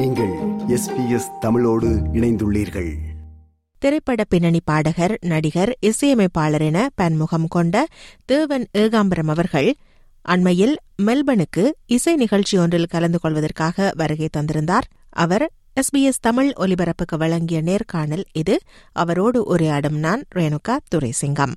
நீங்கள் எஸ்பிஎஸ் தமிழோடு இணைந்துள்ளீர்கள் திரைப்பட பின்னணி பாடகர் நடிகர் இசையமைப்பாளர் என பன்முகம் கொண்ட தேவன் ஏகாம்பரம் அவர்கள் அண்மையில் மெல்பனுக்கு இசை நிகழ்ச்சி ஒன்றில் கலந்து கொள்வதற்காக வருகை தந்திருந்தார் அவர் எஸ்பிஎஸ் தமிழ் ஒலிபரப்புக்கு வழங்கிய நேர்காணல் இது அவரோடு உரையாடும் நான் ரேணுகா துரைசிங்கம்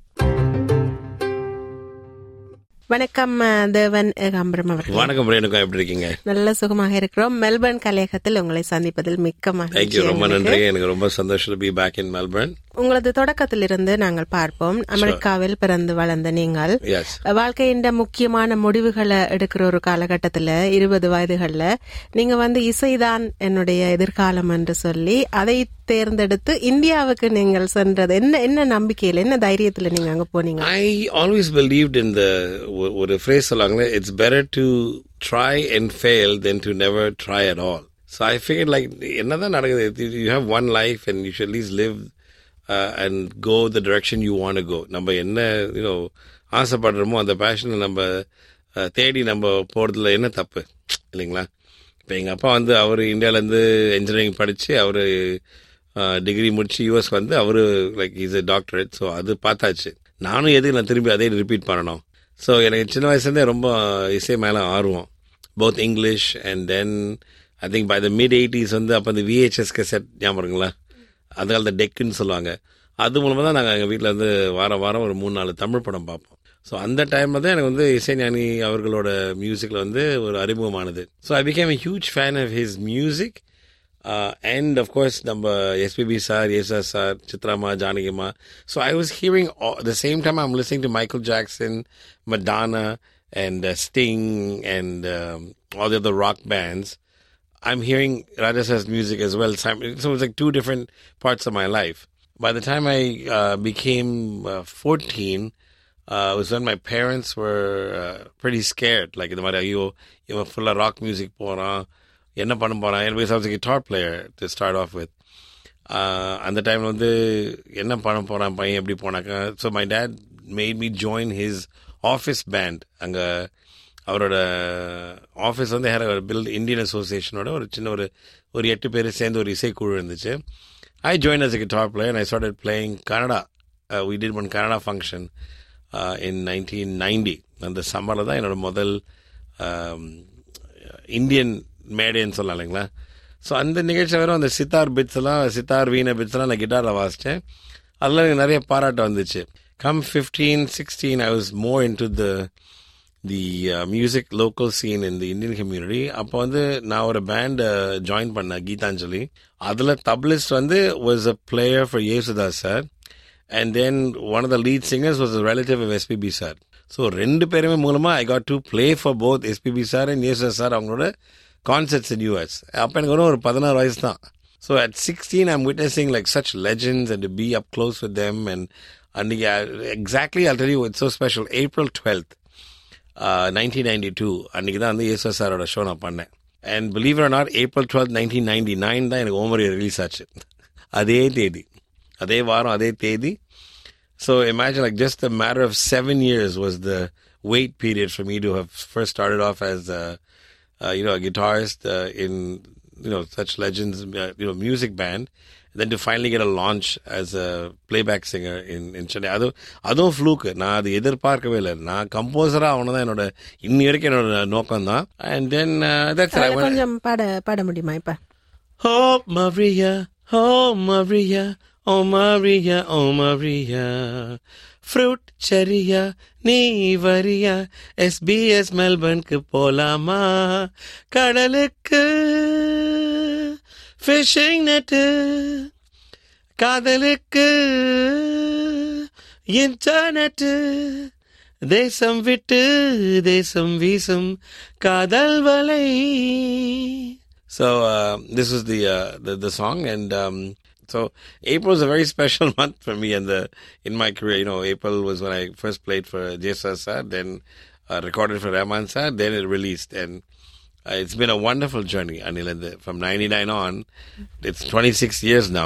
வணக்கம் அஹ், தேவன் ஏகாம்பரம் அவர்கள் வணக்கம் ரேணுகா எப்படி இருக்கீங்க நல்ல சுகமாக இருக்கிறோம் மெல்பர்ன் கலையகத்தில் உங்களை சந்திப்பதில் மிக்க தேங்க்யூ மகிழ்ச்சி ரொம்ப எங்களுக்கு. நன்றி எனக்கு ரொம்ப சந்தோஷம் பி பேக் இன் மெல்பர்ன் உங்களது தொடக்கத்திலிருந்து நாங்கள் பார்ப்போம் அமெரிக்காவில் பிறந்து வளர்ந்த நீங்கள் எஸ் வாழ்க்கையின் முக்கியமான முடிவுகளை எடுக்கிற ஒரு காலகட்டத்துல இருபது வயதுகள்ல நீங்க வந்து இசைதான் என்னுடைய எதிர்காலம் என்று சொல்லி அதை தேர்ந்தெடுத்து இந்தியாவுக்கு நீங்கள் சென்றது என்ன என்ன நம்பிக்கையில என்ன தைரியத்துல நீங்க அங்க போனீங்க ஐ ஆல்வேஸ் பிலீவ்ட் இன் த ஒரு ஃப்ரேஸ் சொல்லுவாங்களே it's better to try and fail then to never try at all so I figure like என்னதான் நடக்குது you have one life and you should lease live and go the direction you want go நம்ம என்ன you know ஆசைப்படுறோமோ அந்த பேஷனை நம்ம uh, தேடி நம்ம போகிறதுல என்ன தப்பு இல்லைங்களா இப்போ எங்கள் அப்பா வந்து அவர் இந்தியாவிலேருந்து இன்ஜினியரிங் படித்து அவர் டிகிரி முடிச்சு யூஎஸ் வந்து அவர் like is a doctorate so அது பார்த்தாச்சு நானும் எதுக்கு நான் திரும்பி அதே ரிப்பீட் பண்ணணும் ஸோ எனக்கு சின்ன வயசுலேருந்தே ரொம்ப இசை மேலே ஆர்வம் both English and then I think by the mid eighties வந்து அப்போ அந்த விஹெச்எஸ் கெசட் ஞாபகம் இருக்குங்களா அது காலத்து டெக்குன்னு சொல்லுவாங்க அது மூலமாக தான் நாங்கள் எங்கள் வீட்டில் வந்து வாரம் வாரம் ஒரு மூணு நாலு தமிழ் படம் பார்ப்போம் ஸோ அந்த டைமில் தான் எனக்கு வந்து இசைஞானி அவர்களோட மியூசிக்கில் வந்து ஒரு அறிமுகமானது so I became a huge fan of his music and of course நம்ம எஸ்பிபி சார் எஸ்எஸ் சார் சித்ராமா ஜானகிமா so I was hearing the same time I'm listening to Michael Jackson Madonna and Sting and all the other rock bands I'm hearing Rajasa's music as well. So it was like two different parts of my life. By the time I uh, became uh, 14, uh, was when my parents were uh, pretty scared. Like, இந்த மாதிரி ஐயோ இவன் ஃபுல்லாக rock music போகிறான் என்ன பண்ண போகிறான் because I was a guitar player to start off with. Uh, அந்த டைமில் வந்து என்ன பண்ண போகிறான் பையன் எப்படி போனாக்கா so my dad made me join his office band அங்கே அவரோட ஆஃபீஸ் வந்து ஹேர் பில்ட் இந்தியன் அசோசியேஷனோட ஒரு சின்ன ஒரு ஒரு எட்டு பேர் சேர்ந்து ஒரு இசைக்குழு இருந்துச்சு I join as a guitar player and I started playing Canada we did one Canada function in nineteen ninety அந்த சம்மரில் தான் என்னோட முதல் இந்தியன் மேடேன்னு சொல்லலாம் இல்லைங்களா ஸோ அந்த நிகழ்ச்சி வெறும் அந்த சித்தார் பிட்ஸ் எல்லாம் சித்தார் வீணை பிட்ஸ் எல்லாம் நான் கிட்டாரில் வாசித்தேன் அதில் எனக்கு நிறைய பாராட்டு வந்துச்சு come fifteen sixteen I was more into the the music local scene in the Indian community அப்போ வந்து நான் ஒரு பேண்ட் ஜாயின் பண்ணேன் கீதாஞ்சலி அதில் தப்லிஸ்ட் வந்து was a player for Yesudas sir and then one of the lead singers was relative of SPB sir so ரெண்டு பேருமே மூலமாக I got to play for both SPB sir and Yesudas sir அவங்களோட கான்சர்ட்ஸ் இன் யூஎஸ் அப்போ எனக்கு வரும் ஒரு பதினாறு வயசு தான் so at sixteen I'm witnessing like such legends and be up close with them and அன்னைக்கு exactly all tell you it's so special April twelfth nineteen ninety two அன்றைக்கி தான் வந்து யேசுவா சாரோட ஷோ நான் பண்ணேன் and believe or not April twelfth nineteen ninety nine தான் எனக்கு ஓமரி ரிலீஸ் ஆச்சு அதே தேதி அதே வாரம் அதே தேதி so imagine like just a matter of seven years was the wait period for me to how first started off as you know, a guitarist uh, in, you know, such legends, uh, you know, music band. then to finally get a launch as a playback singer in, in Chennai. அது அதுவும் ஃப்ளூக்கு நான் அது எதிர்பார்க்கவே இல்லை நான் கம்போசராக அவனை தான் என்னோட இன்னி வரைக்கும் என்னோட நோக்கம் தான் அண்ட் தென் தட்ஸ் அதுல கொஞ்சம் பாட பாட முடியுமா இப்ப Oh Maria, oh Maria, oh Maria, oh Maria. Fruit சரியா நீ வரியா எஸ்பிஎஸ் மெல்பர்னுக்கு போலாமா கடலுக்கு ஃபிஷிங் நெட்டு காதலுக்கு இன்டர்நெட்டு தேசம் விட்டு தேசம் வீசும் காதல் வலை So uh, this was the, uh, the the song, and um, so April is a very special month for me. And the in my career, you know, April was when I first played for JSS sir, then uh, recorded for Rahman sir, then it released, and uh, it's been a wonderful journey. Anil, and the- from '99 on, it's 26 years now.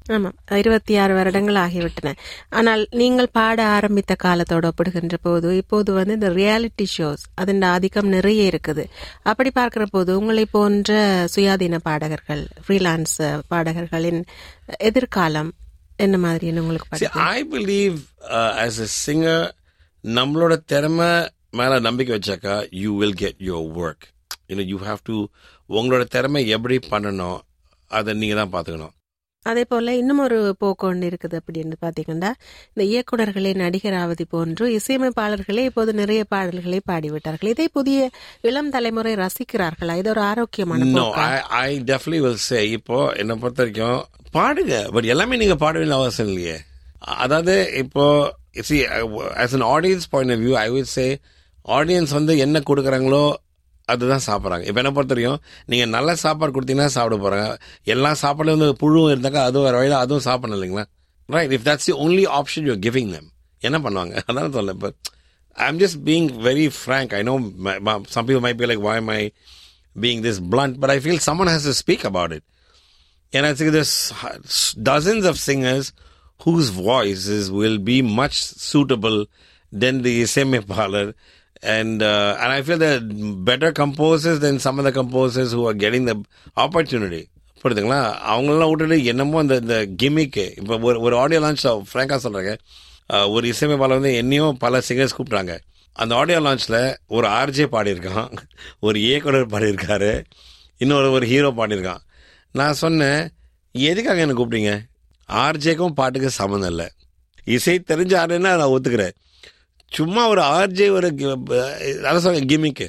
ஆமாம் இருபத்தி ஆறு வருடங்கள் ஆகிவிட்டன ஆனால் நீங்கள் பாட ஆரம்பித்த காலத்தோடு ஒப்பிடுகின்ற போது இப்போது வந்து இந்த ரியாலிட்டி ஷோஸ் அதன் ஆதிக்கம் நிறைய இருக்குது அப்படி பார்க்கிற போது உங்களை போன்ற சுயாதீன பாடகர்கள் ஃப்ரீலான்ஸ் பாடகர்களின் எதிர்காலம் என்ன மாதிரின்னு உங்களுக்கு See, படுது? I believe uh, as a singer, நம்மளோட திறமை மேல நம்பிக்கை வச்சாக்கா you will get your work you know you have to உங்களோட திறமை எப்படி பண்ணணும் அதை நீங்க தான் பாத்துக்கணும் அதே போல இன்னும் ஒரு போக்கு ஒன்று இருக்குது அப்படின்னு பாத்தீங்கன்னா இந்த இயக்குனர்களே நடிகராவதி போன்று இசையமைப்பாளர்களே இப்போது நிறைய பாடல்களை பாடிவிட்டார்கள் இதை புதிய இளம் தலைமுறை ரசிக்கிறார்களா இது ஒரு ஆரோக்கியமான நோ போக்கா ஐ ஐ டெஃபினெட்லி வில் சே இப்போ என்னை பொறுத்த வரைக்கும் பாடுங்க பட் எல்லாமே நீங்க பாட வேண்டிய அவசியம் இல்லையே அதாவது இப்போ see as an audience point of view i would say audience வந்து என்ன கொடுக்குறாங்களோ அதுதான் சாப்பிட்றாங்க இப்போ என்ன பொறுத்த வரைக்கும் நீங்கள் நல்ல சாப்பாடு கொடுத்தீங்கன்னா சாப்பிட போகிறாங்க எல்லா சாப்பாடுலையும் வந்து புழுவும் இருந்தாக்கா அதுவும் வேறு வழியில் அதுவும் சாப்பிடணும் இல்லைங்களா right if that's the only option you giving them என்ன பண்ணுவாங்க அதான் சொல்ல இப்போ I'm just being very frank I know some people might be like why am I being this blunt but I feel someone has to speak about it and I think there's dozens of singers whose voices will be much suitable than the Seme Parlor. And uh, and I feel they're better composers than some of the composers who are getting the opportunity. புரியுதுங்களா அவங்களெல்லாம் விட்டுட்டு என்னமோ அந்த இந்த கிமிக்கு இப்போ ஒரு ஒரு audio launch ஃப்ராங்காக சொல்கிறாங்க ஒரு இசையமைப்பாளர் வந்து என்னையும் பல சிங்கர்ஸ் கூப்பிட்றாங்க அந்த ஆடியோ லான்ச்சில் ஒரு ஆர்ஜே பாடியிருக்கான் ஒரு இயக்குனர் பாடியிருக்காரு இன்னொரு ஒரு ஹீரோ பாடியிருக்கான் நான் சொன்னேன் எதுக்காக என்ன கூப்பிட்டீங்க ஆர்ஜேக்கும் பாட்டுக்கு சம்மந்தம் இல்லை இசை தெரிஞ்ச ஆடுன்னா நான் ஒத்துக்கிறேன் சும்மா ஒரு ஆர்ஜே ஒரு கி- அதான் சொல்ல கிமிக்கு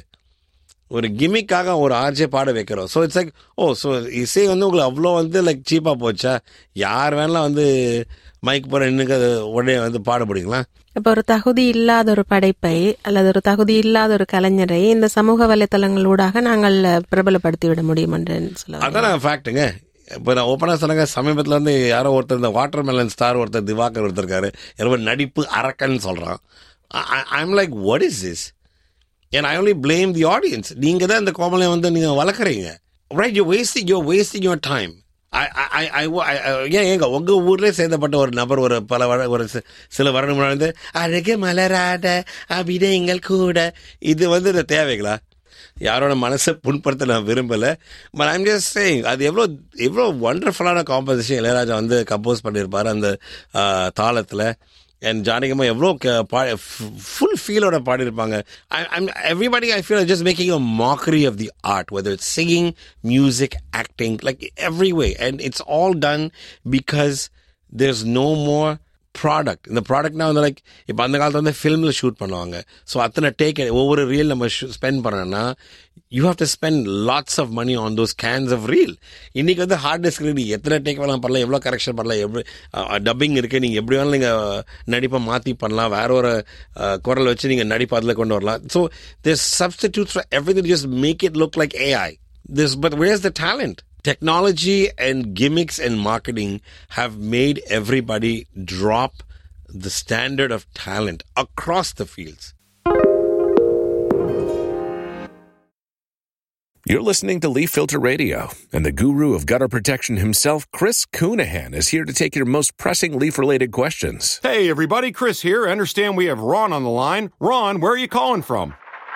ஒரு கிமிக்காக ஒரு ஆர்ஜே பாட வைக்கிறோம் so it's like oh so இசை வந்து உங்களுக்கு அவ்வளோ வந்து லைக் சீப்பாக போச்சா யார் வேணாலும் வந்து மைக் போகிற இன்னுக்கு அது உடனே வந்து பாட முடியுங்களா இப்ப ஒரு தகுதி இல்லாத ஒரு படைப்பை அல்லது ஒரு தகுதி இல்லாத ஒரு கலைஞரை இந்த சமூக வலைத்தளங்களூடாக நாங்கள் பிரபலப்படுத்தி விட முடியும் என்று சொல்ல அதான் ஃபேக்ட்டுங்க இப்போ நான் ஓப்பனாக சொன்னாங்க சமீபத்தில் வந்து யாரோ ஒருத்தர் இந்த வாட்டர் மெலன் ஸ்டார் ஒருத்தர் திவாகர் ஒருத்தர் இருக்காரு யாரோ நடிப்பு அரக்கன்னு சொல்கிறான் I'm like what is this and I only blame the audience. நீங்க தான் இந்த கோமலை வந்து நீங்க வளர்க்குறீங்க right you wasting you wasting your time ஏன் எங்க உங்க ஊர்லயே சேர்ந்தப்பட்ட ஒரு நபர் ஒரு பல வர ஒரு சி- சில வருடம் முன்னாடி வந்து அழகு மலராட அபிடயங்கள் கூட இது வந்து இந்த தேவைகளா யாரோட மனசை புண்படுத்த நான் விரும்பல பட் ஐம் ஜஸ்ட் சேயிங் அது எவ்வளோ எவ்வளோ ஒண்டர்ஃபுல்லான காம்போசிஷன் இளையராஜா வந்து கம்போஸ் பண்ணியிருப்பாரு அந்த தாளத்தில் அண்ட் ஜானகிமா எவ்வளோ ஃபுல் ஃபீலோட பாடியிருப்பாங்க everybody I feel just making a mockery of the art whether it's singing music acting like every way and it's all done because there's no more product இந்த ப்ராடக்ட்னா வந்து லைக் இப்போ அந்த காலத்துல வந்து ஃபிலிமில் ஷூட் பண்ணுவாங்க ஸோ அத்தனை டேக் ஒவ்வொரு ரீல் நம்ம ஸ்பெண்ட் பண்ணோம்னா you have to spend lots of money on those cans of reel இன்னைக்கு வந்து ஹார்ட் டிஸ்க் நீ எத்தனை டேக் வேணாலும் பண்ணலாம் எவ்வளோ கரெக்ஷன் பண்ணலாம் எப்படி டப்பிங் இருக்கு நீங்கள் எப்படி வேணாலும் நீங்கள் நடிப்பை மாற்றி பண்ணலாம் வேற ஒரு அஹ், குரல் வச்சு நீங்கள் நடிப்பை அதில் கொண்டு வரலாம் so this substitute for everything just make it look like AI this but where's the talent technology and gimmicks and marketing have made everybody drop the standard of talent across the fields You're listening to Leaf Filter Radio, and the guru of gutter protection himself, Chris Coonihan, is here to take your most pressing leaf related questions. Hey, everybody, Chris here. I understand we have Ron on the line. Ron, where are you calling from?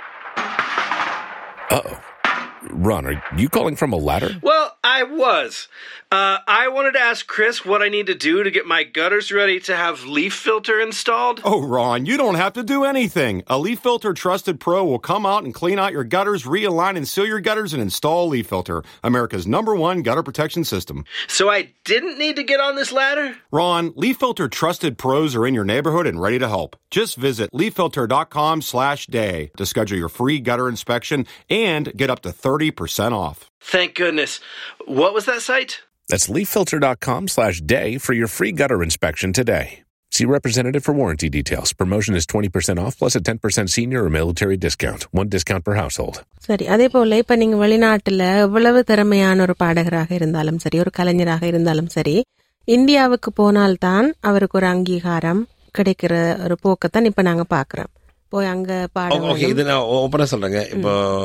Uh oh. Ron, are you calling from a ladder? Well, I was. Uh, I wanted to ask Chris what I need to do to get my gutters ready to have leaf filter installed. Oh, Ron, you don't have to do anything. A Leaf Filter Trusted Pro will come out and clean out your gutters, realign and seal your gutters, and install Leaf Filter, America's number one gutter protection system. So I didn't need to get on this ladder? Ron, Leaf Filter Trusted Pros are in your neighborhood and ready to help. Just visit leaffilter.com slash day to schedule your free gutter inspection and get up to 30% off. Thank goodness. What was that site? That's leaffilter.com slash day for your free gutter inspection today. See representative for warranty details. Promotion is 20% off plus a 10% senior or military discount. One discount per household. சரி அதே போல இப்ப நீங்க வெளிநாட்டுல எவ்வளவு திறமையான ஒரு பாடகராக இருந்தாலும் சரி ஒரு கலைஞராக இருந்தாலும் சரி இந்தியாவுக்கு போனால்தான் அவருக்கு ஒரு அங்கீகாரம் கிடைக்கிற ஒரு போக்கத்தான் இப்ப நாங்க பாக்குறோம் போய் அங்க பாட ஓகே இது நான் ஓப்பனாக சொல்கிறேங்க இப்போ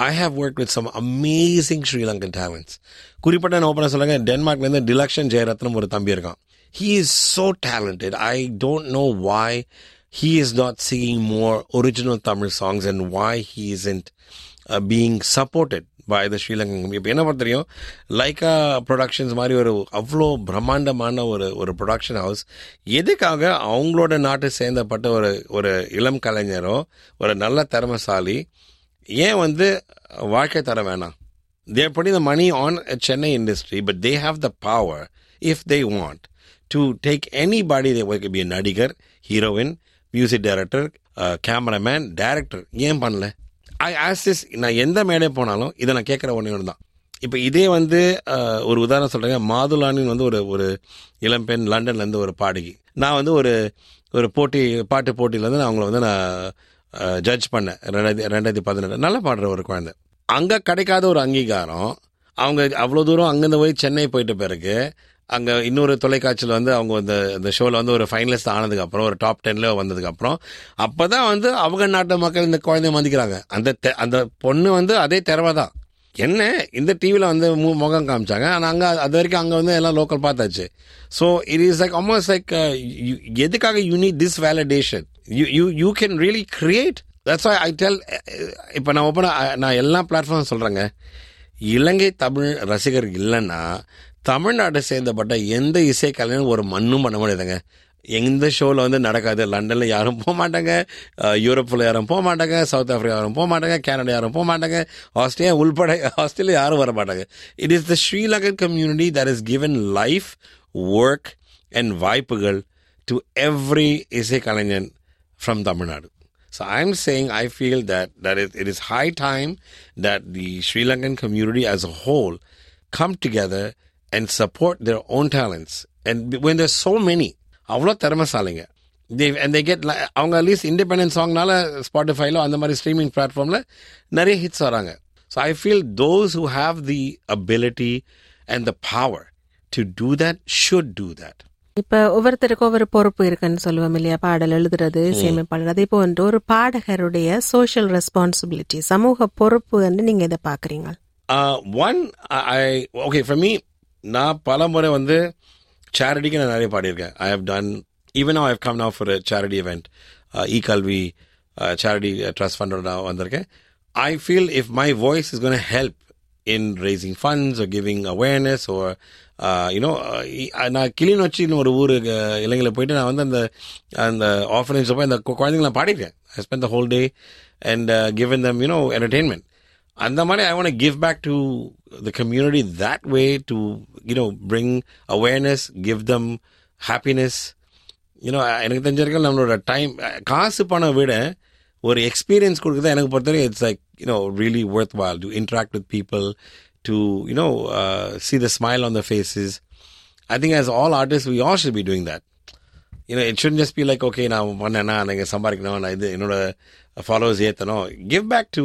I have work with some amazing Sri Lankan talents குறிப்பிட்ட நான் ஓப்பனாக சொல்லுங்க டென்மார்க்லேருந்து டிலக்ஷன் ஜெயரத்னம் ஒரு தம்பி இருக்கான் he is so talented I don't know why he is not singing more original Tamil songs and why he isn't uh, being supported by the Sri Lankan இப்போ என்ன பொறுத்த தெரியும் லைக்கா ப்ரொடக்ஷன்ஸ் மாதிரி ஒரு அவ்வளோ பிரம்மாண்டமான ஒரு ஒரு ப்ரொடக்ஷன் ஹவுஸ் எதுக்காக அவங்களோட நாட்டை சேர்ந்தப்பட்ட ஒரு ஒரு இளம் கலைஞரோ ஒரு நல்ல திறமசாலி ஏன் வந்து வாழ்க்கை தர வேணாம் தேர் putting the money on a Chennai industry, but they have the power, if they want, to take anybody, they could be a nadigar, heroine, music director, uh, cameraman, director. ஏன் பண்ணல ஐ ஆஸ் திஸ் நான் எந்த மேடை போனாலும் இதை நான் கேட்குற ஒன்றே ஒன்று தான் இப்போ இதே வந்து அஹ், ஒரு உதாரணம் சொல்கிறேங்க மாதுலானின்னு வந்து ஒரு ஒரு இளம்பெண் லண்டன்லேருந்து ஒரு பாடகி நான் வந்து ஒரு ஒரு போட்டி பாட்டு போட்டியில் வந்து நான் அவங்கள வந்து நான் ஜட்ஜ் பண்ணேன் ரெண்டாயிரத்தி ரெண்டாயிரத்தி பதினெட்டு நல்லா பாடுற ஒரு குழந்தை அங்கே கிடைக்காத ஒரு அங்கீகாரம் அவங்க அவ்வளோ தூரம் அங்கேருந்து போய் சென்னை போயிட்ட பிறகு அங்கே இன்னொரு தொலைக்காட்சியில் வந்து அவங்க அந்த அந்த ஷோவில் வந்து ஒரு ஃபைனலிஸ்ட் ஆனதுக்கப்புறம் ஒரு டாப் டென்ல வந்ததுக்கப்புறம் அப்போ தான் வந்து அவங்க நாட்டு மக்கள் இந்த குழந்தைய மதிக்கிறாங்க அந்த தெ- அந்த பொண்ணு வந்து அதே திறமை தான் என்ன இந்த டிவியில் வந்து மு- முகம் காமிச்சாங்க ஆனால் அங்கே அது வரைக்கும் அங்கே வந்து எல்லாம் லோக்கல் பார்த்தாச்சு so it is like almost like எதுக்காக you need this validation you you you can really create that's I tell இப்போ நான் ஓப்பனாக நான் எல்லா பிளாட்ஃபார்ம் சொல்கிறேங்க இலங்கை தமிழ் ரசிகர் இல்லைன்னா தமிழ்நாட்டை சேர்ந்தப்பட்ட எந்த இசை கலைஞரும் ஒரு மண்ணும் பண்ண முடியாதுங்க எந்த ஷோவில் வந்து நடக்காது லண்டனில் யாரும் போக மாட்டாங்க அஹ், யூரோப்பில் யாரும் போக மாட்டாங்க சவுத் ஆஃப்ரிக்கா யாரும் போக மாட்டாங்க கனடா யாரும் போக மாட்டாங்க ஆஸ்திரேலியா உள்பட ஆஸ்திரேலியா யாரும் வர மாட்டாங்க it is the Sri Lankan community that is given life work and வாய்ப்புகள் டு எவ்ரி இசை கலைஞன் from Tamil Nadu So I'm saying I feel that that it, it is high time that the Sri Lankan community as a whole come together and support their own talents. And when there's so many, அவ்வளோ திறமைசாலிங்க they and they get like அவங்க at least independent சாங்னால ஸ்பாட்டிஃபைல அந்த மாதிரி streaming பிளாட்ஃபார்ம்ல நிறைய hits வராங்க so I feel those who have the ability and the power to do that should do that இப்ப ஒவ்வொருத்தருக்கும் ஒவ்வொரு பொறுப்பு இருக்குன்னு சொல்லுவோம் இல்லையா பாடல் எழுதுறது இசையமைப்பாளர் அதே போன்று ஒரு பாடகருடைய சோஷியல் ரெஸ்பான்சிபிலிட்டி சமூக பொறுப்பு என்று நீங்க இதை பாக்குறீங்க Uh, one, I, I- okay, for me, நான் பல முறை வந்து சேரிட்டிக்கு நான் நிறைய பாடியிருக்கேன் I have done even I have come now for a charity event இ கல்வி சேரிட்டி ட்ரஸ்ட் ஃபண்டோட நான் வந்திருக்கேன் I feel if my voice is gonna help in raising funds or giving awareness or you know நான் கிளிநொச்சின்னு ஒரு ஊர் இலங்கையில் போயிட்டு நான் வந்து அந்த அந்த ஆஃபரேஜ் போய் அந்த கு- குழந்தைங்கள நான் பாடியிருக்கேன் I spend the whole day and given them you know entertainment அந்த மாதிரி I want give back to the community that way to you know bring awareness give them happiness you know எனக்கு தெரிஞ்ச வரைக்கும் நம்மளோட டைம் காசு பணம் விட ஒரு எக்ஸ்பீரியன்ஸ் கொடுக்குறது எனக்கு பொறுத்தவரை it's like you know really worthwhile to interact with people to you know see the smile on the faces I think as all artist we all should be doing that you know it should just be like okay நான் பண்ணேன்னா நீங்கள் சம்பாதிக்கணும் நான் இது என்னோட followers ஏற்றணும் give back to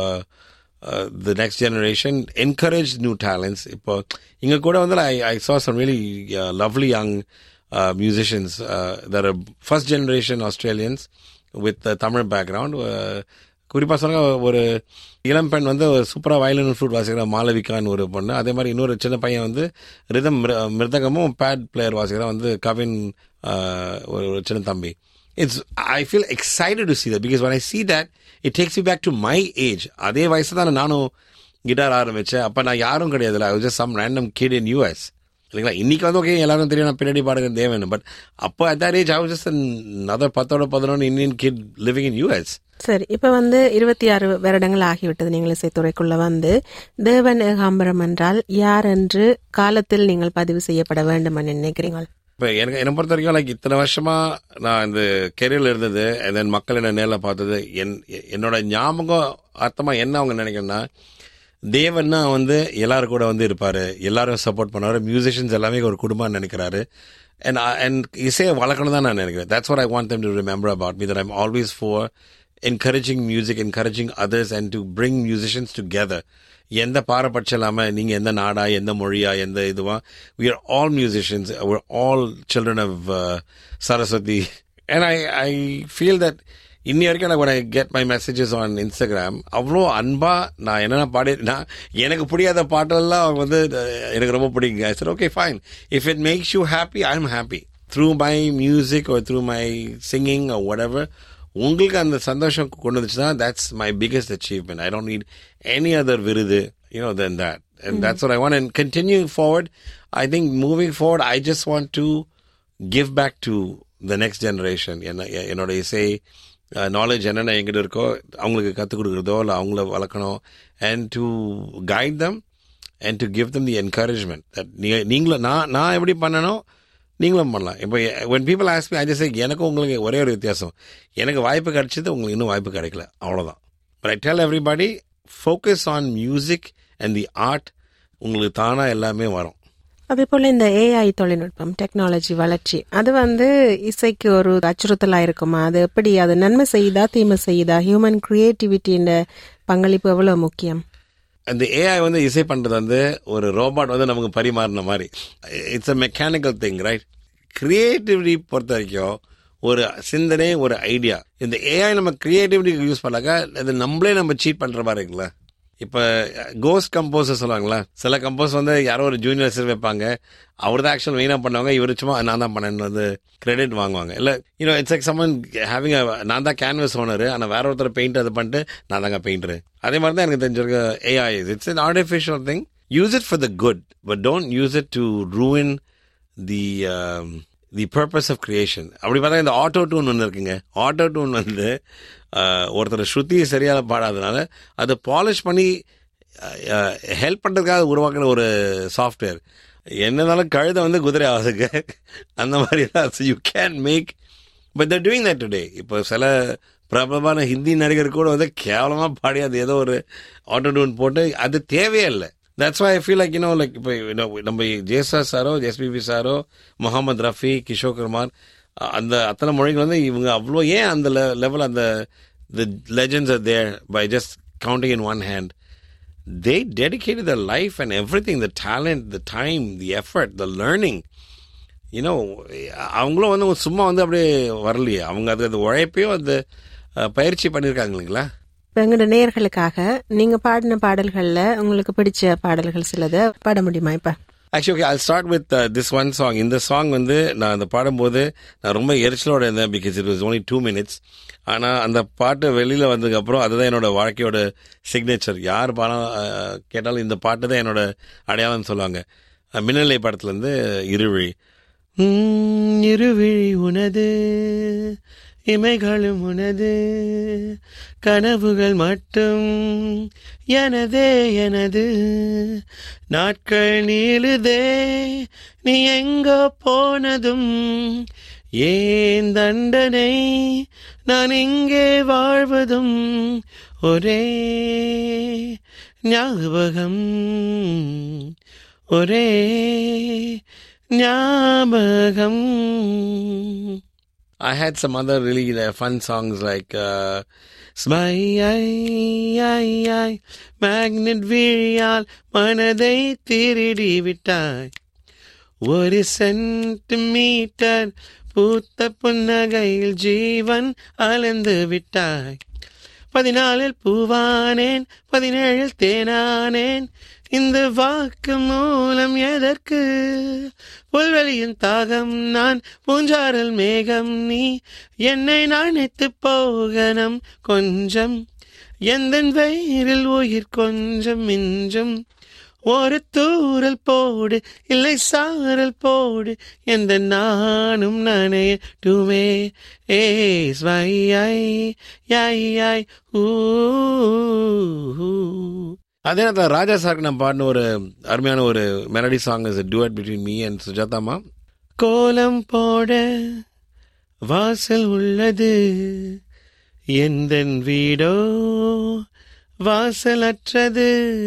the next generation encourage new talents இப்போ இங்கே கூட வந்து I I saw some really lovely young musicians Dhar first generation Australians with Tamil background குறிப்பாக சொல்லுங்க ஒரு இளம்பெண் வந்து சூப்பராக வயலின் ஃப்ளூட் வாசிக்கிற மாளவிகான்னு ஒரு பொண்ணு அதே மாதிரி இன்னொரு சின்ன பையன் வந்து ரிதம் மிருதங்கமும் பேட் பிளேயர் வாசிக்கிற வந்து கவின் uh, ஒரு ஒரு சின்ன தம்பி it's I feel excited to see that because when I see that it takes me back to my age அதே வயசு தான் நானும் கிட்டார் ஆரம்பித்தேன் அப்போ நான் யாரும் கிடையாது ஐ just some random kid in US இல்லைங்களா இன்னைக்கு வந்து ஓகே எல்லாரும் தெரியும் நான் பின்னாடி பாடுகிற தேவன் பட் அப்போ at that age I was just another பத்தோட பதினொன்று Indian kid living in US சரி இப்ப வந்து இருபத்தி ஆறு வருடங்கள் ஆகிவிட்டது நீங்கள் இசைத்துறைக்குள்ள வந்து தேவன் ஏகாம்பரம் என்றால் யார் என்று காலத்தில் நீங்கள் பதிவு செய்யப்பட வேண்டும் என்று நினைக்கிறீர்கள் இப்போ எனக்கு என்னை பொறுத்த வரைக்கும் லைக் இத்தனை வருஷமா நான் இந்த கெரியர்ல இருந்தது and then மக்கள் என்ன நேரில் பார்த்தது என் என்னோட ஞாபகம் அர்த்தமா என்ன அவங்க நினைக்கணும்னா தேவன்னா வந்து எல்லாரும் கூட வந்து இருப்பாரு எல்லாரும் சப்போர்ட் பண்ணுவாரு மியூசிஷியன்ஸ் எல்லாமே ஒரு குடும்பம் நினைக்கிறாரு அண்ட் அண்ட் இசையை வளர்க்கணும் தான் நான் நினைக்கிறேன் that's what I want them to remember about me that I'm always for encouraging music encouraging others and to bring musicians together எந்த பாரபட்சம் இல்லாம நீங்க எந்த நாடா எந்த மொழியா எந்த இதுவா we are all musicians we're all children of uh, saraswati and I, I feel that இன்னி வரைக்கும் எனக்கு when I get my messages on Instagram அவ்வளோ அன்பா நான் என்னென்ன பாடி நான் எனக்கு பிடிக்காத பாட்டெல்லாம் அவங்க வந்து அஹ், எனக்கு ரொம்ப பிடிக்குங்க I said okay fine if it makes you happy I'm happy through my music or through my singing or whatever உங்களுக்கு அந்த சந்தோஷம் கொண்டு வந்துச்சுன்னா that's my biggest achievement I don't need any other விருது you know than that and that's what I want and continuing forward I think moving forward I just want to give back to the next generation என்ன எ- என்னோட இசை knowledge என்னென்ன எங்கிட்ட இருக்கோ அவங்களுக்கு கற்றுக் கொடுக்குறதோ இல்லை அவங்கள வளர்க்கணும் and to guide them and to give them the encouragement that நீங்கள் நீங்களும் நான் நான் எப்படி பண்ணணும் நீங்களும் பண்ணலாம் இப்போ when people ask me I just say எனக்கு உங்களுக்கு ஒரே ஒரு வித்தியாசம் எனக்கு வாய்ப்பு கிடைச்சது உங்களுக்கு இன்னும் வாய்ப்பு கிடைக்கல அவ்வளோதான் but I tell everybody focus on music and the art உங்களுக்கு தானாக எல்லாமே வரும் அதே போல இந்த ஏஐ தொழில்நுட்பம் டெக்னாலஜி வளர்ச்சி அது வந்து இசைக்கு ஒரு அச்சுறுத்தலா இருக்குமா அது எப்படி அது நன்மை செய்யுதா தீமை செய்யுதா ஹியூமன் கிரியேட்டிவிட்டியின் பங்களிப்பு எவ்வளவு முக்கியம் அந்த ஏஐ வந்து இசை பண்றது வந்து ஒரு ரோபாட் வந்து நமக்கு பரிமாறின மாதிரி it's a mechanical thing right creativity பொறுத்த வரைக்கும் ஒரு சிந்தனை ஒரு ஐடியா இந்த ஏஐ நம்ம கிரியேட்டிவிட்டிக்கு யூஸ் பண்ணாக்கா அது நம்மளே நம்ம சீட் பண்ற மாதிரி இருக்குல்ல இப்போ கோஸ்ட் கம்போசர் சொல்லுவாங்களா சில கம்போஸ் வந்து யாரோ ஒரு ஜூனியர் சிர் வைப்பாங்க அவர் தான் ஆக்சுவல் மெயினாக பண்ணுவாங்க இவர் சும்மா நான் தான் பண்ணேன்னு வந்து கிரெடிட் வாங்குவாங்க இல்லை you know it's like someone having நான் தான் கேன்வஸ் ஓனர் ஆனால் வேற ஒருத்தர் பெயிண்ட் அது பண்ணிட்டு நான் தாங்க பெயிண்டரு அதே மாதிரி தான் எனக்கு தெரிஞ்சிருக்க AI it's an artificial thing use it for the good but don't use it to ruin the the purpose of creation அப்படி பார்த்தா இந்த ஆட்டோ டூன் ஒன்று இருக்குங்க ஆட்டோ டூன் வந்து uh, ஒருத்தர் ஸ்ருதி சரியாக பாடாதனால அதை பாலிஷ் பண்ணி ஹெல்ப் பண்ணுறதுக்காக உருவாக்குன ஒரு சாஃப்ட்வேர் என்னனாலும் கழுதை வந்து குதிரை ஆகுதுங்க அந்த மாதிரி தான் you can make but they're doing that today இப்போ சில பிரபலமான ஹிந்தி நடிகர் கூட வந்து கேவலமாக பாடி அது ஏதோ ஒரு ஆட்டோ டூன் போட்டு அது தேவையே இல்லை that's why I feel like you know like இப்போ நம்ம ஜேசா சாரோ எஸ்பிபி சாரோ முகமது ரஃபி கிஷோர் குமார் அ- அந்த அத்தனை மொழிகள் வந்து இவங்க அவ்வளோ ஏன் அந்த லெவல் அந்த the legends are there by just counting in one hand they dedicated their life and everything the talent the time the effort the learning you know அவங்களும் வந்து சும்மா வந்து அப்படியே வரலையே அவங்க அது அது உழைப்பையும் அந்த அஹ், பயிற்சி பண்ணியிருக்காங்க இல்லைங்களா இப்ப எங்களோட நேயர்களுக்காக நீங்க பாடின பாடல்கள்ல உங்களுக்கு பிடிச்ச பாடல்கள் சிலது பாட முடியுமா இப்ப actually okay I start with this one song இந்த சாங் வந்து நான் அந்த பாடும்போது நான் ரொம்ப எரிச்சலோட இருந்தேன் because it was only two minutes ஆனால் அந்த பாட்டு வெளியில் வந்ததுக்கப்புறம் அதுதான் என்னோட வாழ்க்கையோட சிக்னேச்சர் யார் பாடம் அஹ், கேட்டாலும் இந்த பாட்டு தான் என்னோட அடையாளம்னு சொல்லுவாங்க அஹ், மின்னலை படத்துலேருந்து இருவிழி உம், இருவிழி உனது இமைகளும் உனது கனவுகள் மட்டும் எனதே எனது நாட்கள் நீளுதே நீ எங்கோ போனதும் ஏன் தண்டனை நான் இங்கே வாழ்வதும் ஒரே ஞாபகம் ஒரே ஞாபகம் I had some other really uh, fun songs like uh, Smai magnet விழியால் மனதை திருடி விட்டாய் ஒரு சென்டிமீட்டர் பூத்த புன்னகையில் ஜீவன் அலந்து விட்டாய் பதினாலில் பூவானேன் பதினேழில் தேனானேன் இந்த வாக்கு மூலம் எதற்கு புல்வெளியின் தாகம் நான் பூஞ்சாரல் மேகம் நீ என்னை நினைத்து போகணும் கொஞ்சம் எந்த வயிறில் உயிர் கொஞ்சம் மிஞ்சும் ஒரு தூரல் போடு இல்லை சாரல் போடு எந்த நானும் நனையட்டுமே ஏ ஸ்வை யாய் யாய் ஊ அதே நேரத்தில் ராஜா சாருக்கு நான் பாடின ஒரு அருமையான ஒரு melody song is duet between me and சுஜாதாமா கோலம் போட வாசல் உள்ளது எந்தன் வீடோ வாசலற்றது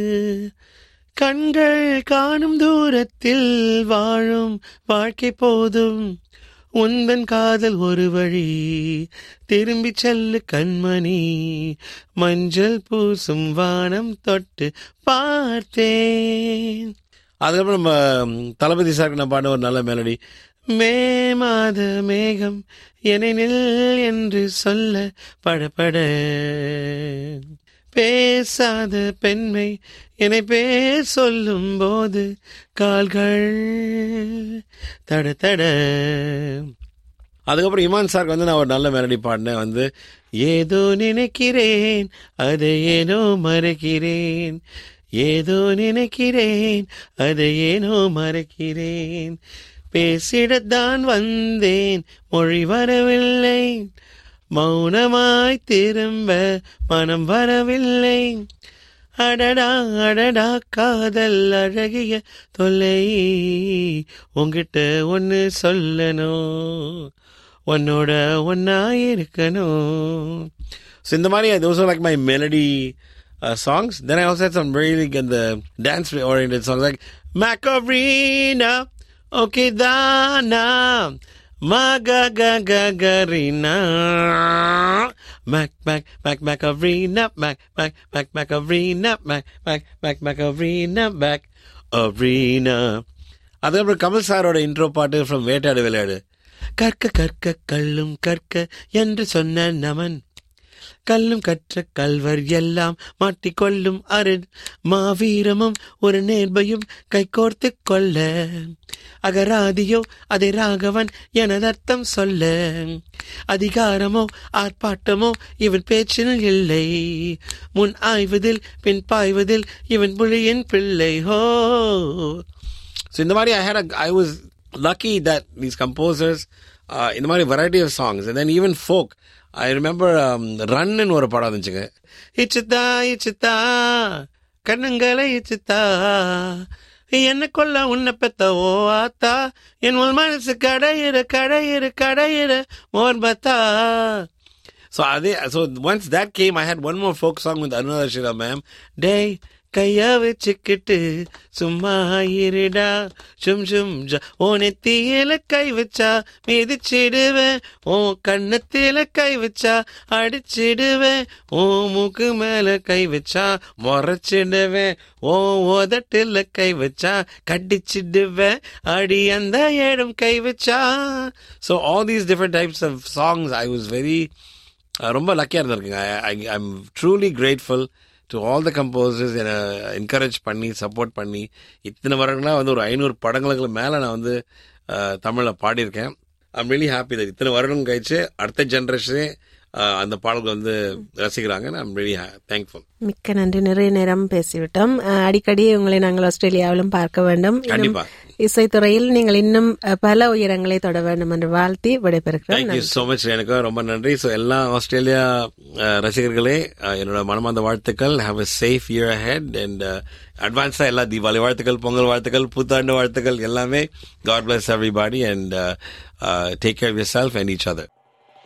கண்கள் காணும் தூரத்தில் வாழும் வாழ்க்கை போதும் உந்தன் காதல் ஒரு வழி திரும்பி செல்லு கண்மணி மஞ்சள் பூசும் வானம் தொட்டு பார்த்தேன் அதுக்கப்புறம் நம்ம ம், தளபதி சாருக்கு நான் பாடின ஒரு நல்ல மெலடி மே மாத மேகம் என்னை நில் என்று சொல்ல படபட பேசாத பெண்மை என்னை பேர் சொல்லும் போது கால்கள் தட தட அதுக்கப்புறம் இமான் சாருக்கு வந்து நான் ஒரு நல்ல மெலடி பாடினேன் வந்து ஏதோ நினைக்கிறேன் அதை ஏனோ மறைக்கிறேன் ஏதோ நினைக்கிறேன் அதை ஏனோ மறைக்கிறேன் பேசிடத்தான் வந்தேன் மொழி வரவில்லை மௌனமாய் திரும்ப மனம் வரவில்லை அடடா அடடா காதல் அழகிய தொல்லை உங்கிட்ட ஒன்று சொல்லணும் உன்னோட ஒன்னா இருக்கணும் ஸோ இந்த மாதிரி those are like my melody uh, songs. Then I also had some really good the dance oriented songs like Macarena, Okay Dana, Magagagarina, Mac Mac Mac Macarena, Mac Mac Mac Macarena, Mac Mac Mac Macarena, Mac Arena. அதுக்கப்புறம் கமல் சாரோட intro பாட்டு from வேட்டாடு விளையாடு கற்க கற்க கல்லும் கற்க என்று சொன்ன நமன் கல்லும் கற்ற கல்வர் எல்லாம் மாட்டிக்கொள்ளும் அருண் மாவீரமும் ஒரு நேர்மையும் கைகோர்த்து கொள்ள அகராதியோ அதை ராகவன் எனதர்த்தம் சொல்ல அதிகாரமோ ஆர்ப்பாட்டமோ இவன் பேச்சில் இல்லை முன் ஆய்வதில் பின் பாய்வதில் இவன் புலியின் பிள்ளை ஹோ So in the Mari, I had a, I was lucky that these composers, uh, in the Mari variety of songs, and then even folk. I remember um, Run in ஒரு படம் இருந்துச்சுங்க இச்சுத்தா இச்சுத்தா கண்ணுங்களை இச்சுத்தா என்ன கொல்ல உன்னை பெத்த ஓ ஆத்தா என் உள் மனசு கடையிற கடையிற கடையிற மோர் பத்தா So, அதே so once that came, I had one more folk song with Anuradha Shira ma'am. Day, கைய வச்சுக்கிட்டு சும்மா இருடா சும் சும் ஜா ஓ நெத்தியில கை வச்சா மிதிச்சிடுவேன் ஓ கண்ணத்தில கை வச்சா அடிச்சிடுவேன் ஓ மூக்கு மேல கை வச்சா முறைச்சிடுவேன் ஓ உதட்டுல கை வச்சா கடிச்சிடுவேன் அடி அந்த இடம் கை வச்சா so all these different types of songs I was very ரொம்ப லக்கியாக இருந்திருக்குங்க I I'm truly grateful to all the composers என்னை என்கரேஜ் பண்ணி சப்போர்ட் பண்ணி இத்தனை வருடங்களாக வந்து ஒரு ஐநூறு படங்களுக்கு மேலே நான் வந்து தமிழில் பாடியிருக்கேன் ஐம் ரியலி ஹாப்பி தட் இத்தனை வருடம் கழிச்சு அடுத்த ஜென்ரேஷனே அந்த பாடல்கள் வந்து ரசிக்கிறாங்க ஐம் ரியலி தேங்க்ஃபுல் மிக்க நன்றி நிறைய நேரம் பேசிவிட்டோம் அஹ், அடிக்கடி உங்களை நாங்கள் ஆஸ்திரேலியாவிலும் பார்க்க வேண்டும் இன்னும் கண்டிப்பா. இசைத்துறையில் நீங்கள் இன்னும் அஹ், பல உயரங்களை தொட வேண்டும் என்று வாழ்த்தி விடைபெறுகிறோம் தேங்க்யூ ஸோ மச் எனக்கு ரொம்ப நன்றி ஸோ எல்லா ஆஸ்திரேலியா அஹ், ரசிகர்களே அஹ், என்னோட மனமார்ந்த வாழ்த்துக்கள் have a safe year ahead and அட்வான்ஸா எல்லா தீபாவளி வாழ்த்துக்கள் பொங்கல் வாழ்த்துக்கள் புத்தாண்டு வாழ்த்துக்கள் எல்லாமே God bless everybody and take care yourself and each other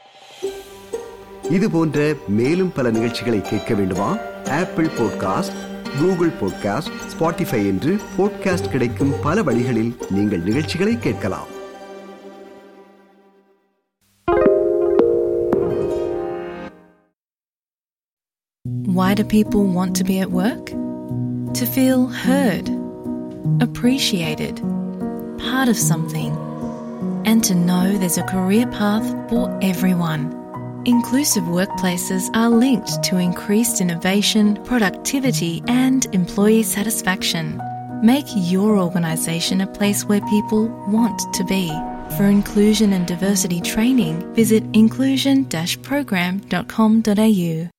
இது போன்ற மேலும் பல நிகழ்ச்சிகளை கேட்க வேண்டுமா Apple podcast Google podcast Spotify என்று பாட்காஸ்ட் கிடைக்கும் பல வழிகளில் நீங்கள் நிகழ்ச்சிகளை கேட்கலாம் Why do people want to be at work? To feel heard, appreciated, part of something, and to know there's a career path for everyone. Inclusive workplaces are linked to increased innovation, productivity, and employee satisfaction. Make your organisation a place where people want to be. For inclusion and diversity training, visit inclusion-program.com.au.